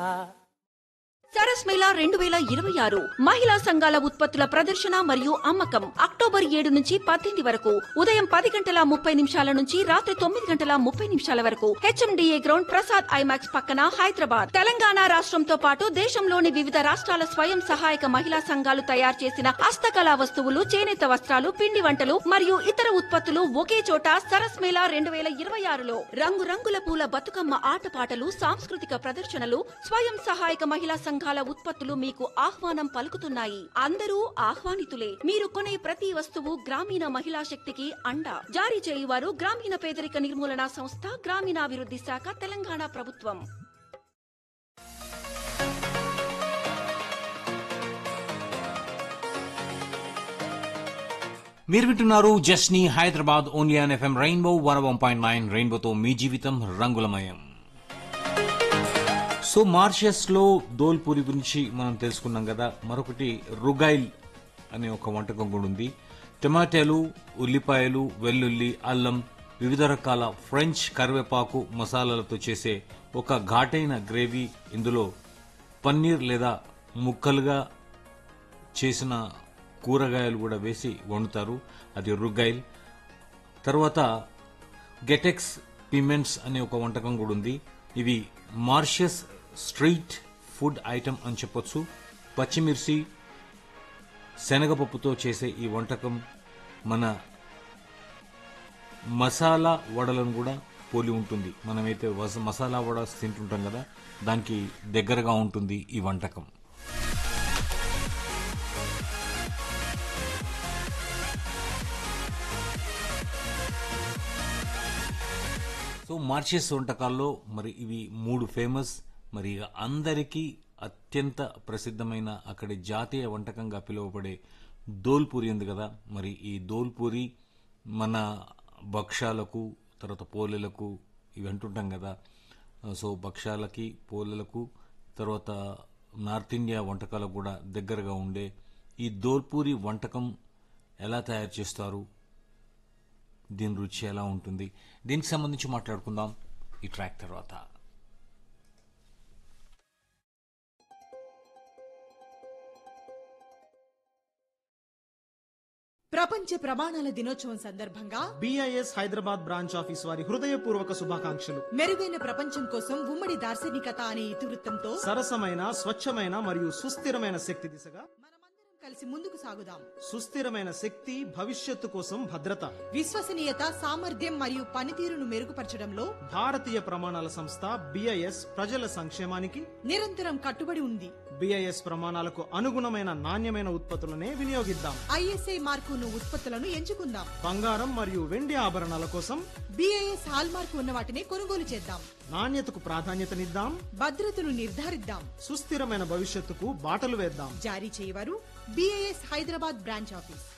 సరస్ మేళా రెండు వేల ఇరవై ఆరు మహిళా సంఘాల ఉత్పత్తుల ప్రదర్శన మరియు అమ్మకం అక్టోబర్ ఏడు నుంచి పద్దెనిమిది వరకు ఉదయం పది గంటల ముప్పై నిమిషాల నుంచి రాత్రి తొమ్మిది గంటల ముప్పై నిమిషాల వరకు హెచ్ఎండిఏ గ్రౌండ్ ప్రసాద్ ఐమాక్స్ పక్కన హైదరాబాద్ తెలంగాణ రాష్ట్రంతో పాటు దేశంలోని వివిధ రాష్ట్రాల స్వయం సహాయక మహిళా సంఘాలు తయారు చేసిన హస్తకళా వస్తువులు చేనేత వస్త్రాలు పిండి వంటలు మరియు ఇతర ఉత్పత్తులు ఒకే చోట సరస్ మేళా రెండు వేల ఇరవై ఆరులో రంగురంగుల పూల బతుకమ్మ ఆటపాటలు సాంస్కృతిక ప్రదర్శనలు స్వయం సహాయక మహిళా సంఘాల ఉత్పత్తులు మీకు ఆహ్వానం పలుకుతున్నాయి అందరూ ఆహ్వానితులే మీరు కొనే ప్రతి వస్తువు గ్రామీణ మహిళా శక్తికి అండ జారీ చేయువారు గ్రామీణ పేదరిక నిర్మూలన సంస్థ గ్రామీణాభివృద్ధి శాఖ తెలంగాణ ప్రభుత్వం మీరు వింటున్నారు జస్ని Hyderabad only on FM rainbow one one point nine రెయిన్బోతో మీ జీవితం రంగులమయం సో మార్షియస్ లో దోల్పూరి గురించి మనం తెలుసుకున్నాం కదా మరొకటి రుగైల్ అనే ఒక వంటకం కూడా ఉంది టమాటాలు ఉల్లిపాయలు వెల్లుల్లి అల్లం వివిధ రకాల ఫ్రెంచ్ కరివేపాకు మసాలాలతో చేసే ఒక ఘాటైన గ్రేవీ ఇందులో పన్నీర్ లేదా ముక్కలుగా చేసిన కూరగాయలు కూడా వేసి వండుతారు అది రుగైల్ తర్వాత గెటెక్స్ పిమెంట్స్ అనే ఒక వంటకం కూడా ఉంది ఇవి మార్షియస్ స్ట్రీట్ ఫుడ్ ఐటమ్ అని చెప్పొచ్చు పచ్చిమిర్చి శనగపప్పుతో చేసే ఈ వంటకం మన మసాలా వడలను కూడా పోలి ఉంటుంది మనమైతే వస- మసాలా వడ తింటుంటాం కదా దానికి దగ్గరగా ఉంటుంది ఈ వంటకం సో మార్షియస్ వంటకాల్లో మరి ఇవి మూడు ఫేమస్ మరి ఇక అందరికీ అత్యంత ప్రసిద్ధమైన అక్కడి జాతీయ వంటకంగా పిలువబడే దోల్పూరి ఉంది కదా మరి ఈ దోల్పూరి మన భక్ష్యాలకు తర్వాత పోలేలకు ఇవి అంటుంటాం కదా సో భక్ష్యాలకి పోలేలకు తర్వాత నార్త్ ఇండియా వంటకాలకు కూడా దగ్గరగా ఉండే ఈ దోల్పూరి వంటకం ఎలా తయారు చేస్తారు దీని రుచి ఎలా ఉంటుంది దీనికి సంబంధించి మాట్లాడుకుందాం ఈ ట్రాక్ తర్వాత ప్రపంచ ప్రమాణాల దినోత్సవం సందర్భంగా బిఐఎస్ హైదరాబాద్ బ్రాంచ్ ఆఫీస్ వారి హృదయపూర్వక శుభాకాంక్షలు మెరుగైన ప్రపంచం కోసం ఉమ్మడి దార్శనికత అనే ఇతివృత్తంతో సరసమైన స్వచ్ఛమైన మరియు సుస్థిరమైన శక్తి దిశగా మనమందరం కలిసి ముందుకు సాగుదాం సుస్థిరమైన శక్తి భవిష్యత్తు కోసం భద్రత విశ్వసనీయత సామర్థ్యం మరియు పనితీరును మెరుగుపరచడంలో భారతీయ ప్రమాణాల సంస్థ బిఐఎస్ ప్రజల సంక్షేమానికి నిరంతరం కట్టుబడి ఉంది బిఐఎస్ ప్రమాణాలకు అనుగుణమైన నాణ్యమైన ఉత్పత్తులనే వినియోగిద్దాం ఐఎస్ఐ మార్కును ఉత్పత్తులను ఎంచుకుందాం బంగారం మరియు వెండి ఆభరణాల కోసం బిఐఎస్ హాల్ మార్కు ఉన్న వాటిని కొనుగోలు చేద్దాం నాణ్యతకు ప్రాధాన్యతనిద్దాం భద్రతను నిర్ధారిద్దాం సుస్థిరమైన భవిష్యత్తుకు బాటలు వేద్దాం జారీ చేయవారు బిఐఎస్ హైదరాబాద్ బ్రాంచ్ ఆఫీస్